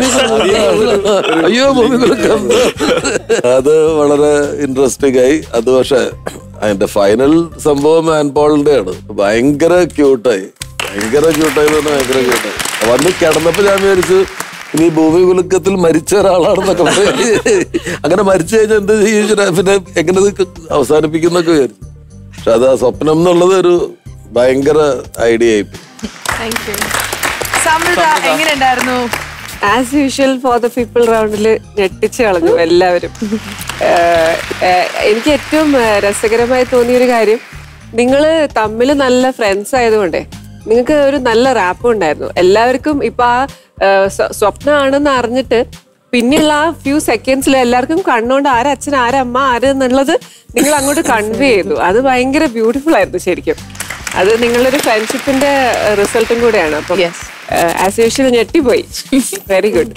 അയ്യോ ഭൂമി കുലുക്കം അത് വളരെ ഇൻട്രസ്റ്റിംഗ് ആയി അത് പക്ഷെ അതിന്റെ ഫൈനൽ സംഭവം ആൻപോളിന്റെ ആണ് ഭയങ്കര ക്യൂട്ടായി ഭയങ്കര ക്യൂട്ടായി തന്നെ ഭയങ്കര ക്യൂട്ടായി വന്ന് കിടന്നപ്പോ ഞാൻ വിചാരിച്ചു ഇനി ഭൂമി കുലുക്കത്തിൽ മരിച്ച ഒരാളാണെന്നൊക്കെ പറയും. അങ്ങനെ മരിച്ചു കഴിഞ്ഞാൽ എന്ത് ചെയ്യും പിന്നെ എങ്ങനെ ഇത് അവസാനിപ്പിക്കുന്നൊക്കെ വിചാരിച്ചു പക്ഷെ അത് ആ സ്വപ്നം എന്നുള്ളത് ഒരു ഭയങ്കര ഐഡിയ ആയി താങ്ക് യു സമൃദ്ധ എങ്ങനെയുണ്ടായിരുന്നു as usual for the people റൗണ്ടിൽ ഞെട്ടിച്ച് കളഞ്ഞു എല്ലാവരും ഏഹ്, ഏഹ്, എനിക്ക് ഏറ്റവും ഏഹ്, രസകരമായി തോന്നിയ ഒരു കാര്യം നിങ്ങൾ തമ്മിൽ നല്ല ഫ്രണ്ട്സ് ആയതുകൊണ്ടേ നിങ്ങൾക്ക് ഒരു നല്ല റാപ്പ് ഉണ്ടായിരുന്നു എല്ലാവർക്കും ഇപ്പൊ ആ ഏഹ്, സ്വ- സ്വപ്നമാണെന്ന് അറിഞ്ഞിട്ട് പിന്നെയുള്ള ആ ഫ്യൂ സെക്കൻഡ്സിൽ എല്ലാവർക്കും കണ്ണുകൊണ്ട് ആരച്ഛൻ ആരമ്മ ആര് എന്നുള്ളത് നിങ്ങൾ അങ്ങോട്ട് കൺവേ ചെയ്തു അത് ഭയങ്കര ബ്യൂട്ടിഫുൾ ആയിരുന്നു ശരിക്കും അത് നിങ്ങളൊരു ഫ്രണ്ട്ഷിപ്പിന്റെ റിസൾട്ടും കൂടെയാണ് അപ്പം ആസ് യൂഷ്വൽ ഞെട്ടിപ്പോയി വെരി ഗുഡ്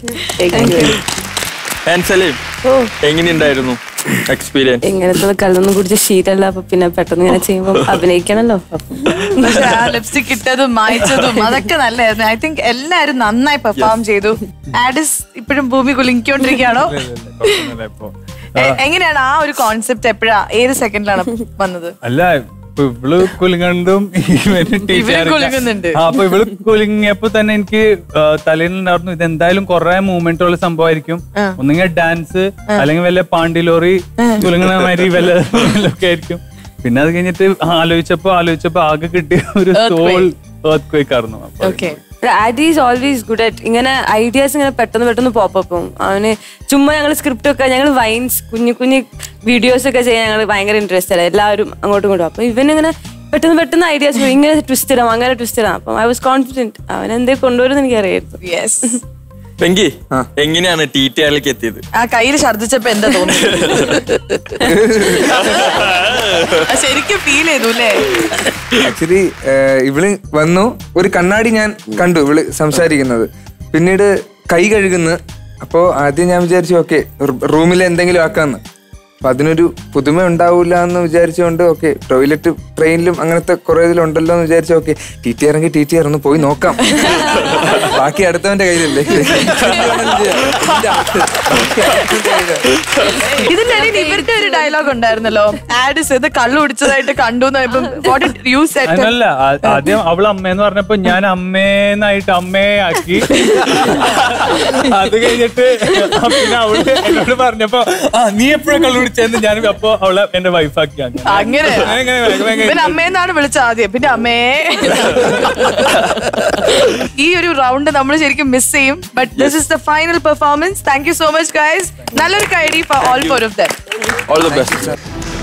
ആൻസലേം എങ്ങനെയുണ്ടായിരുന്നു എക്സ്പീരിയൻസ് ഇങ്ങനത്തെ കള്ളൊന്നും കുടിച്ച് ശീലമല്ല അപ്പൊ പിന്നെ പെട്ടെന്ന് ഇങ്ങനെ ചെയ്യുമ്പോൾ അഭിനയിക്കണല്ലോ പക്ഷെ ആ ലിപ്സ്റ്റിക് ഇട്ടതും മായ്ച്ചതും അതൊക്കെ നല്ലായിരുന്നു ഐ തിങ്ക് എല്ലാരും നന്നായി പെർഫോം ചെയ്തു ആഡിസ് ഇപ്പോഴും ഭൂമി കുലുങ്ങിക്കൊണ്ടിരിക്കുകയാണോ എ- എങ്ങനെയാണ് ആ ഒരു കോൺസെപ്റ്റ് എപ്പോഴാ ഏത് സെക്കൻഡിലാണ് വന്നത് അല്ല ഇപ്പൊ ഇവള് കുലുങ്ങണ്ടും ഇവന് ഇവരും കുലുങ്ങുന്നുണ്ട്. ആ അപ്പൊ ഇവള് കുലുങ്ങിയപ്പോ തന്നെ എനിക്ക് ആ, തലയിലുണ്ടായിരുന്നു ഇത് എന്തായാലും കുറെ മൂവ്മെന്റ് ഉള്ള സംഭവമായിരിക്കും ഒന്നുകിൽ ഡാൻസ് അല്ലെങ്കിൽ വല്ല പാണ്ടിലോറി കുലുങ്ങണ മാതിരി വല്ല ഒക്കെ ആയിരിക്കും പിന്നെ അത് കഴിഞ്ഞിട്ട് ആലോചിച്ചപ്പോ ആലോചിച്ചപ്പോ ആകെ കിട്ടിയ ഒരു സോൾ എർത്ത് ക്വേക്ക് ആയിരുന്നു അപ്പൊ okay Addy is always good at ഇങ്ങനെ ഐഡിയാസ് ഇങ്ങനെ പെട്ടെന്ന് പെട്ടെന്ന് പോപ്പ് അവന് ചുമ്മാ ഞങ്ങൾ സ്ക്രിപ്റ്റ് ഒക്കെ ഞങ്ങൾ വൈൻസ് കുഞ്ഞു കുഞ്ഞു വീഡിയോസ് ഒക്കെ ചെയ്യാൻ ഞങ്ങൾ ഭയങ്കര ഇൻട്രസ്റ്റ് അല്ല എല്ലാവരും അങ്ങോട്ടും ഇങ്ങോട്ടും അപ്പൊ ഇവനിങ്ങനെ പെട്ടെന്ന് പെട്ടെന്ന് ഐഡിയാസ് ഇങ്ങനെ ട്വിസ്റ്റ് ഇടാം അങ്ങനെ ട്വിസ്റ്റ് ഇടാം അപ്പം ഐ വാസ് കോൺഫിഡന്റ് അവൻ എന്തേ കൊണ്ടുവരുമെന്ന് എനിക്ക് അറിയായിരുന്നു യെസ് വെങ്കി എങ്ങനെയാണ് ടി ടി ആറിലേക്ക് എത്തിയത് ആ കയ്യിൽ ഛർദിച്ചപ്പോ എന്താ തോന്നുന്നത് ആ, ശരിക്കും ഫീൽ ചെയ്തു അല്ലേ ആക്ച്വലി ഇവള് വന്നു ഒരു കണ്ണാടി ഞാൻ കണ്ടു ഇവള് സംസാരിക്കുന്നത് പിന്നീട് കൈ കഴുകുന്നു അപ്പോൾ ആദ്യം ഞാൻ വിചാരിച്ചു ഓക്കെ റൂമിൽ എന്തെങ്കിലും ആക്കാന്ന് അപ്പൊ അതിനൊരു പുതുമ ഉണ്ടാവൂല എന്ന് വിചാരിച്ചുകൊണ്ട് ഓക്കെ ടോയ്ലറ്റ് ട്രെയിനിലും അങ്ങനത്തെ കുറെ ഇതിലുണ്ടല്ലോ എന്ന് വിചാരിച്ചു ഓക്കെ ടി ടി ഇറങ്ങി ടി ടി ഇറന്ന് പോയി നോക്കാം ബാക്കി അടുത്തവന്റെ കയ്യിലല്ലേ ഇതിന്റെ ഇടയിൽ ഇവരുടെ ഒരു ഡയലോഗ് ഉണ്ടായിരുന്നല്ലോ ആഡിസ് ഇത് കള്ളു കുടിച്ചതായിട്ട് കണ്ടു യൂസ് അതിനല്ല ആ- ആദ്യം അവൾ അമ്മയെന്ന് പറഞ്ഞപ്പോ ഞാൻ അമ്മേന്നായിട്ട് അമ്മയെ ആക്കി അത് കഴിഞ്ഞിട്ട് പിന്നെ അവള് എന്നോട് പറഞ്ഞപ്പോ ആ നീ എപ്പോഴാ കള്ളു പൂച്ചയെന്ന് ഞാൻ അപ്പൊ അവളെ എന്റെ വൈഫാക്കി അങ്ങനെ അങ്ങനെ അങ്ങനെ ഭയങ്കര- പിന്നെ അമ്മേന്നാണ് വിളിച്ചത് ആദ്യം പിന്നെ അമ്മേ ഈ ഒരു റൗണ്ട് നമ്മൾ ശരിക്കും മിസ് ചെയ്യും but this is the final performance thank you so much guys നല്ലൊരു കൈഡി for all four of them all the best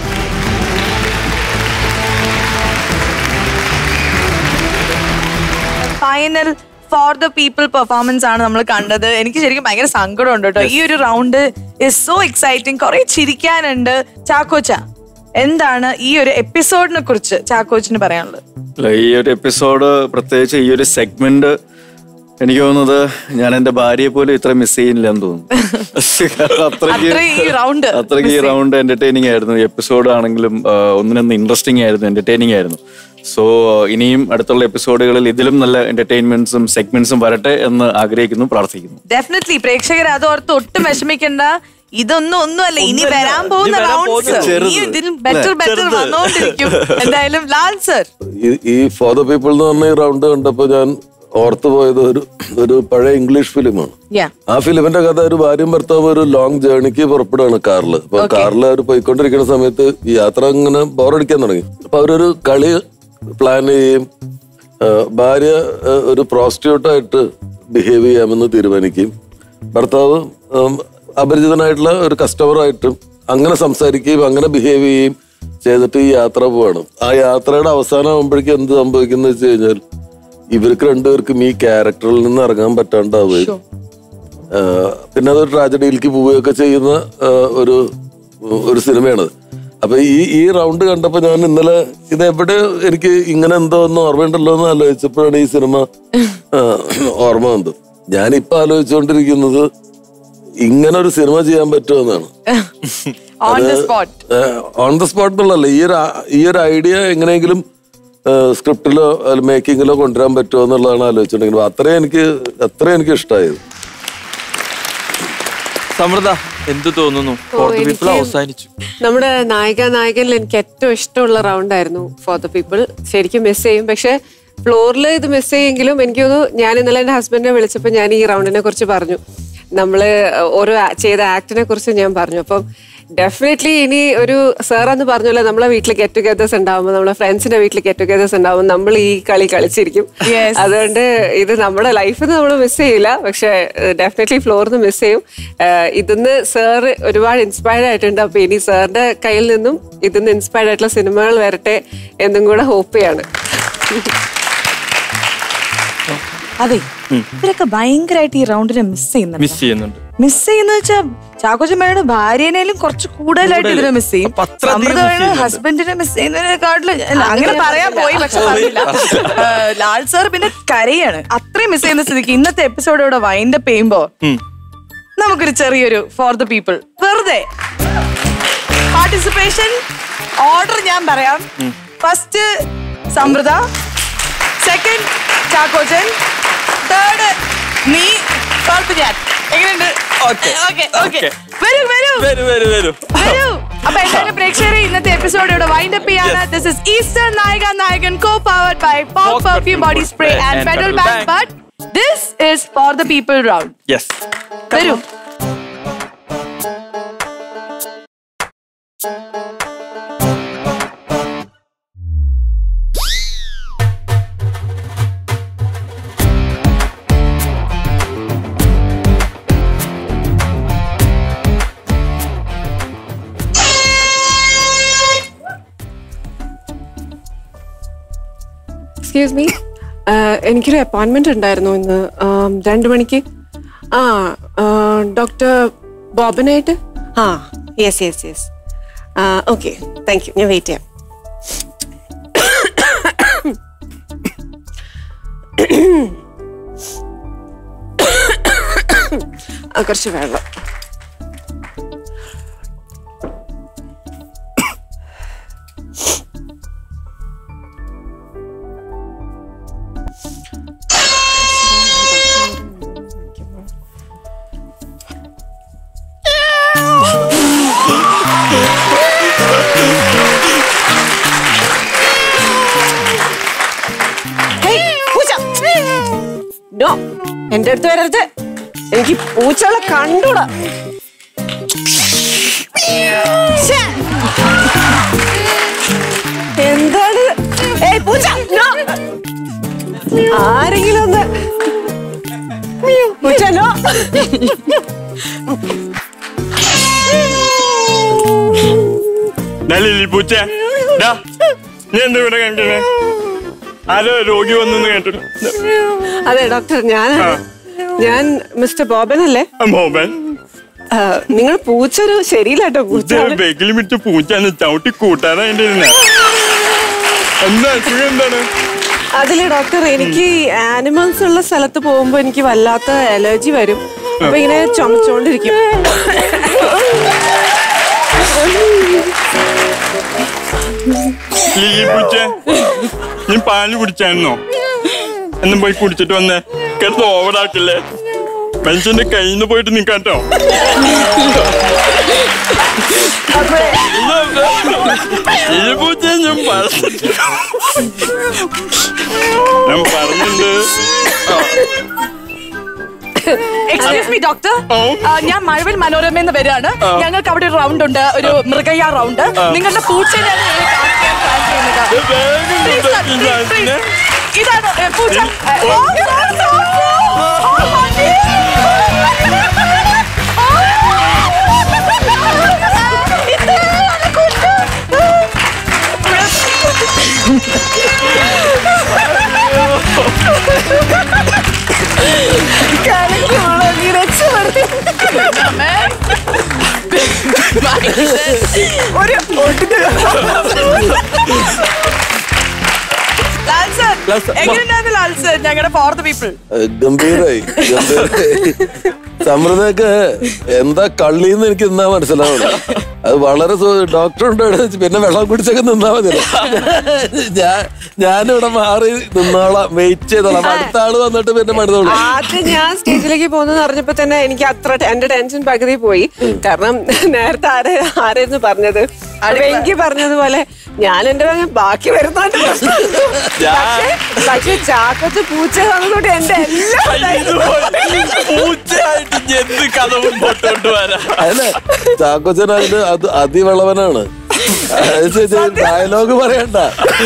final for the people performance ആണ് നമ്മൾ കണ്ടത് എനിക്ക് ശരിക്കും ഭയങ്കര സങ്കടമുണ്ട് കേട്ടോ ഈ ഒരു റൗണ്ട് ഇസ് സോ എക്സൈറ്റിംഗ് കുറെ ചിരിക്കാനുണ്ട് ചാക്കോച്ച എന്താണ് ഈ ഒരു എപ്പിസോഡിനെ കുറിച്ച് ചാക്കോച്ചിന് പറയാനുള്ളത് അല്ല, ഈ ഒരു എപ്പിസോഡ് പ്രത്യേകിച്ച് ഈ ഒരു സെഗ്മെന്റ് എനിക്ക് തോന്നുന്നത് ഞാൻ എന്റെ ഭാര്യയെ പോലും ഇത്ര മിസ് ചെയ്യില്ല എന്ന് തോന്നുന്നു കാരണം അത്രയ്ക്ക് അത്രയും ഈ round അത്രയ്ക്ക് ഈ റൗണ്ട് എന്റർടൈനിങ് ആയിരുന്നു എപ്പിസോഡ് ആണെങ്കിലും ആ, ഒന്നിനൊന്ന് ഇൻട്രസ്റ്റിംഗ് ആയിരുന്നു എന്റർടൈനിങ് ആയിരുന്നു സോ ഇനിയും അടുത്തുള്ള എപ്പിസോഡുകളിൽ ഇതിലും നല്ല എന്റർടൈൻമെന്റ്സും സെഗ്മെന്റ്സും വരട്ടെ എന്ന് ആഗ്രഹിക്കുന്നു പ്രാർത്ഥിക്കുന്നു ഡെഫിനറ്റ്ലി പ്രേക്ഷകർ അതോർത്ത് ഒട്ടും വിഷമിക്കണ്ട ഇതൊന്നും ഒന്നുമല്ല ഇനി വരാൻ പോകുന്ന ഇനി വരാൻ റൗണ്ട്സ് പോകുന്നത് ചെറുത്. ഇനി ഇതിൽ ബെറ്റർ ബെറ്റർ ചെറുത്. വന്നോണ്ടിരിക്കും എന്തായാലും ലാൽ സർ ഈ- ഈ ഫോർ ദ പീപ്പിൾ എന്ന് പറഞ്ഞ ഈ റൗണ്ട് കണ്ടപ്പോ ഞാൻ ഓർത്തു പോയത് ഒരു ഒരു പഴയ ഇംഗ്ലീഷ് ഫിലിമാണ് യാ ആ ഫിലിമിന്റെ കഥ ഒരു ഭാര്യയും ഭർത്താവ് ഒരു ലോങ് ജേർണിക്ക് പുറപ്പെടുകയാണ് കാറില് അപ്പൊ കാറിൽ അവർ പോയിക്കൊണ്ടിരിക്കുന്ന സമയത്ത് ഈ യാത്ര ഇങ്ങനെ ബോറടിക്കാൻ തുടങ്ങി അപ്പൊ അവരൊരു കളി പ്ലാൻ ചെയ്യുകയും ആ, ഭാര്യ ആ, ഒരു പ്രോസ്റ്റിറ്റ്യൂട്ടായിട്ട് ബിഹേവ് ചെയ്യാമെന്ന് തീരുമാനിക്കുകയും ഭർത്താവ് ഉം, അപരിചിതനായിട്ടുള്ള ഒരു കസ്റ്റമറായിട്ടും അങ്ങനെ സംസാരിക്കുകയും അങ്ങനെ ബിഹേവ് ചെയ്യുകയും ചെയ്തിട്ട് ഈ യാത്ര പോവാണ് ആ യാത്രയുടെ അവസാനം ആകുമ്പോഴേക്കും എന്ത് സംഭവിക്കുന്ന വെച്ച് കഴിഞ്ഞാൽ ഇവർക്ക് രണ്ടുപേർക്കും ഈ ക്യാരക്ടറിൽ നിന്ന് ഇറങ്ങാൻ പറ്റാണ്ടാവുകയും ആഹ് പിന്നെ അതൊരു ട്രാജഡിയിലേക്ക് പോവുകയൊക്കെ ചെയ്യുന്ന ആഹ് ഒരു ഒരു സിനിമയാണ് അപ്പൊ ഈ ഈ റൗണ്ട് കണ്ടപ്പോ ഞാൻ ഇന്നലെ ഇത് എവിടെ എനിക്ക് ഇങ്ങനെ എന്തോ ഒന്നും ഓർമ്മയുണ്ടല്ലോ എന്ന് ആലോചിച്ചപ്പോഴാണ് ഈ സിനിമ ആഹ് ഓർമ്മ വന്നത് ഞാനിപ്പോ ആലോചിച്ചുകൊണ്ടിരിക്കുന്നത് ഇങ്ങനെ ഒരു സിനിമ ചെയ്യാൻ പറ്റുമെന്നാണ് on the spot on the spot എന്നുള്ളതല്ല ഈ ഒരു ആ- ഈ ഒരു ഐഡിയ എങ്ങനെയെങ്കിലും സ്ക്രിപ്റ്റിലോ മേക്കിങ്ങിലോ കൊണ്ടുവരാൻ പറ്റുമോ എന്നുള്ളതാണ് ആലോചിച്ചിട്ടുണ്ടെങ്കിൽ അത്രയും എനിക്ക് അത്രയും എനിക്ക് ഇഷ്ടമായത് സമൃദ്ധ എന്ത് തോന്നുന്നു ഫോർ ദ പീപ്പിൾ അവസാനിച്ചു നമ്മുടെ നായിക നായകനിൽ എനിക്ക് ഏറ്റവും ഇഷ്ടമുള്ള റൗണ്ട് ആയിരുന്നു ഫോർ ദ പീപ്പിൾ ശരിക്കും മിസ് ചെയ്യും പക്ഷെ ഫ്ലോറിൽ ഇത് മിസ് ചെയ്യെങ്കിലും എനിക്ക് തോന്നുന്നു ഞാൻ ഇന്നലെ എൻ്റെ ഹസ്ബൻഡിനെ വിളിച്ചപ്പോൾ ഞാൻ ഈ റൗണ്ടിനെ കുറിച്ച് പറഞ്ഞു നമ്മള് ഓരോ ആ- ചെയ്ത ആക്ടിനെ കുറിച്ച് ഞാൻ പറഞ്ഞു അപ്പം ഡെഫിനറ്റ്ലി ഇനി ഒരു സാർ എന്ന് പറഞ്ഞല്ലോ നമ്മളെ വീട്ടിൽ ഗെറ്റ് ടുഗദേഴ്സ് ഉണ്ടാവുമ്പോൾ നമ്മളെ ഫ്രണ്ട്സിന്റെ വീട്ടിൽ ഗെറ്റ് ടുഗദേഴ്സ് ഉണ്ടാവുമ്പോൾ നമ്മൾ ഈ കളി കളിച്ചിരിക്കും Yes. അതുകൊണ്ട് ഇത് നമ്മുടെ ലൈഫിൽ നമ്മൾ മിസ് ചെയ്യില്ല പക്ഷെ ഡെഫിനറ്റ്ലി ഫ്ലോറിന്ന് മിസ് ചെയ്യും ഏഹ് ഇതിന്ന് സാർ ഒരുപാട് ഇൻസ്പയർഡ് ആയിട്ടുണ്ട് അപ്പൊ ഇനി സാറിന്റെ കയ്യിൽ നിന്നും ഇതിന്ന് ഇൻസ്പയർഡ് ആയിട്ടുള്ള സിനിമകൾ വരട്ടെ എന്നും കൂടെ ഹോപ്പ് ചെയ്യാണ് അതെ ഇവരൊക്കെ ഭയങ്കരമായിട്ട് ഈ റൗണ്ടിനെ മിസ് ചെയ്യുന്നുണ്ട് മിസ് ചെയ്യുന്നുണ്ട് മിസ് ചെയ്യുന്ന വെച്ചാൽ ചാക്കോച്ചമ്മയുടെ ഭാര്യനേലും കുറച്ച് കൂടുതലായിട്ട് ഇതിനെ മിസ് ചെയ്യും അപ്പൊ അത്രയധികം miss സമൃദ്ധയുടെ ചെയ്യുന്നുണ്ട്. ഹസ്ബൻഡിനെ മിസ് ചെയ്യുന്നതിനെക്കാട്ടില് അല്ല, അങ്ങനെ പറയാൻ പോയി പക്ഷെ പറഞ്ഞില്ല ഏഹ്, ലാൽ സാർ പിന്നെ കരയാണ് അത്രയും മിസ് ചെയ്യുന്ന സ്ഥിതിക്ക് ഇന്നത്തെ എപ്പിസോഡ് ഇവിടെ വൈൻഡപ്പ് ചെയ്യുമ്പോ നമുക്കൊരു ചെറിയൊരു ഫോർ ദ പീപ്പിൾ വെറുതെ പാർട്ടിസിപ്പേഷൻ ഓർഡർ ഞാൻ പറയാം first Samruddha second Chackochan third നീ ഫോർത്ത് ഞാൻ എങ്ങനെയുണ്ട് Okay. Okay okay Okay. വരൂ വരൂ വരൂ വരൂ വരൂ വരൂ അപ്പൊ എന്തായാലും പ്രേക്ഷകരെ ഇന്നത്തെ എപ്പിസോഡ് ഇവിടെ വൈൻഡപ്പ് ചെയ്യാണ് ദിസ് ഇസ് ഈസ്റ്റർ നായക നായകൻ കോ പവർഡ് ബൈ പോക് perfume body spray and Federal Bank but this is for the people round yes വരൂ എക്സ്ക്യൂസ് മീ എനിക്കൊരു അപ്പോയിന്റ്മെന്റ് ഉണ്ടായിരുന്നു ഇന്ന് ആം, രണ്ട് മണിക്ക് ആ ഡോക്ടർ ബോബനായിട്ട് ആ yes yes yes okay thank you ഞാൻ വെയിറ്റ് ചെയ്യാം ആ, കുറച്ച് വെള്ളം ഹേയ്, പൂച്ച നോ എന്റെ അടുത്ത് വരരുത് എനിക്ക് പൂച്ചകളെ കണ്ടൂടാ ശ്ശേ. എന്താണ് ഏയ് പൂച്ച no. ആരെങ്കിലും ഒന്ന് മിയു, പൂച്ച no. പൂച്ച നീ എന്താ ഇവിടെ കണ്ടേ ആരോ രോഗി വന്നു കേട്ടു അതെ ഡോക്ടർ ഞാൻ ഞാൻ മിസ്റ്റർ ബോബൻ അല്ലേ മോബൻ നിങ്ങൾ പൂച്ച ഒരു ശരിയില്ല കേട്ടോ പൂച്ച ബേക്കിൽ പിടിച്ച പൂച്ചാന്ന് ചവിട്ടി കൂട്ടാനാ എന്റെ എന്താ അസുഖം എന്താണ് അതില് ഡോക്ടർ എനിക്ക് ആനിമൽസ് ഉള്ള സ്ഥലത്ത് പോകുമ്പോ എനിക്ക് വല്ലാത്ത അലർജി വരും അപ്പൊ ഇങ്ങനെ ചുമച്ചോണ്ടിരിക്കും ലില്ലി പൂച്ച നീ പാല് കുടിച്ചായിരുന്നോ എന്നും പോയി കുടിച്ചിട്ട് വന്നേ കിടന്ന് ഓവറാക്കില്ലേ മനുഷ്യന്റെ കയ്യിൽ നിന്ന് പോയിട്ട് നിക്കാട്ടോ ലില്ലി പൂച്ച ഞാൻ പറഞ്ഞിട്ട് ഞാൻ പറഞ്ഞിട്ടുണ്ട് എക്സ്ക്യൂസ് മീ ഡോക്ടർ ഞാൻ മഴവിൽ മനോരമ എന്ന് വരികയാണ് ഞങ്ങൾക്ക് അവിടെ ഒരു റൗണ്ട് ഉണ്ട് ഒരു മൃഗയ റൗണ്ട് നിങ്ങളുടെ പൂച്ചേനെയാണ് ഞങ്ങൾ കാണിക്കാൻ plan ചെയ്യുന്നത്. Please, sir, please, please. ഇതാണ് ഏ, പൂച്ച ഏ, ഓ, ഓ, ഓ, ഓ, ഓ, മതി. ഇതാണ് കുഞ്ഞ്. കലക്കിയുള്ള നീ രക്ഷപ്പെടുത്തി ഒരു ഒടുക്ക് ലാൽ സർ ലാൽ സർ, എങ്ങനെയുണ്ടായിരുന്നു ലാൽ സർ ഞങ്ങളുടെ ഫോർ ദ പീപ്പിൾ ഗംഭീരായി ഗംഭീരായി സമൃദ്ധക്ക് എന്താ കള്ളിന്ന് എനിക്ക് നിന്നാ മനസ്സിലാവുള്ളൂ അത് വളരെ ഡോക്ടർ ഉണ്ട് ഇവിടെ. പിന്നെ വെള്ളം കുടിച്ചൊക്കെ നിന്നാ മതി ഞാൻ ഞാനിവിടെ മാറി നിന്നോളാം വെയിറ്റ് ചെയ്തോളാം അടുത്ത ആള് വന്നിട്ട് പിന്നെ മരുന്നോളൂ ആദ്യം ഞാൻ സ്റ്റേജിലേക്ക് പോകുന്നത് അറിഞ്ഞപ്പോ തന്നെ എനിക്ക് അത്ര ടെ- എന്റെ ടെൻഷൻ പകുതി പോയി കാരണം നേരത്തെ ആരെ ആരായിരുന്നു പറഞ്ഞത് അപ്പൊ എനിക്ക് പറഞ്ഞതുപോലെ ഞാൻ എന്റെ ഭാഗം ബാക്കി വരുന്നോണ്ട് പ്രശ്നം. പക്ഷേ പക്ഷെ ചാക്കത്ത് പൂച്ച തന്നതോട്ട് എന്റെ എല്ലാം പൂച്ചയായിട്ട് എന്ത് കഥ മുമ്പോട്ടോട്ട് വരാം അല്ലേ ചാക്കോച്ചൻ അതിന് അത് അതിവിളവനാണ് ഡയലോഗ് പറയണ്ട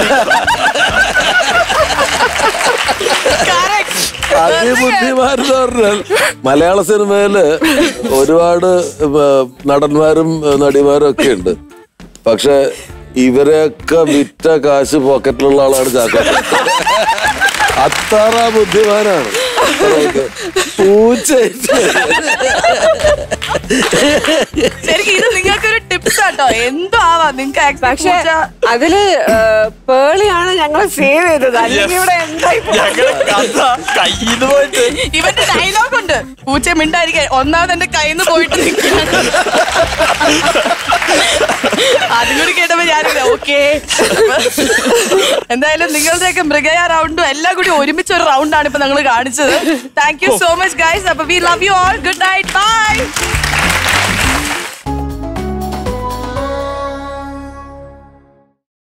അതിബുദ്ധിമാരെന്ന് പറഞ്ഞാൽ മലയാള സിനിമയില് ഒരുപാട് ഏർ, നടന്മാരും ഏർ, നടിമാരും ഒക്കെ ഉണ്ട് പക്ഷെ ഇവരെയൊക്കെ വിറ്റ കാശ് പോക്കറ്റിലുള്ള ആളാണ് ചാക്കോച്ചൻ അത്ര ബുദ്ധിമാനാണ് പൂച്ച ശരിക്കും ഇത് നിങ്ങൾക്ക് ഒരു ടിപ്സ് ആട്ടോ എന്തോ ആവാം നിങ്ങൾക്ക് പക്ഷെ അതില് പേളിയാണ് ഞങ്ങളെ സേവ് ചെയ്തത് അല്ലെങ്കിൽ ഇവിടെ എന്തായി ഞങ്ങളുടെ കഥ കയ്യിൽ പോയിട്ട് ഇവന്റെ ഡയലോഗ് ഉണ്ട് പൂച്ച മിണ്ടായിരിക്കാൻ ഒന്നാമത് എന്റെ കയ്യിൽ നിന്ന് പോയിട്ട് നിൽക്കുകയാണ് അതും കൂടി കേട്ടപ്പോ ഞാനില്ല ഓക്കെ എന്തായാലും നിങ്ങളുടെയൊക്കെ മൃഗയ റൗണ്ടും എല്ലാം കൂടി ഒരുമിച്ച് ഒരു റൗണ്ടാണ് ഇപ്പൊ ഞങ്ങൾ കാണിച്ചത് thank you so much guys അപ്പൊ we love you all good night by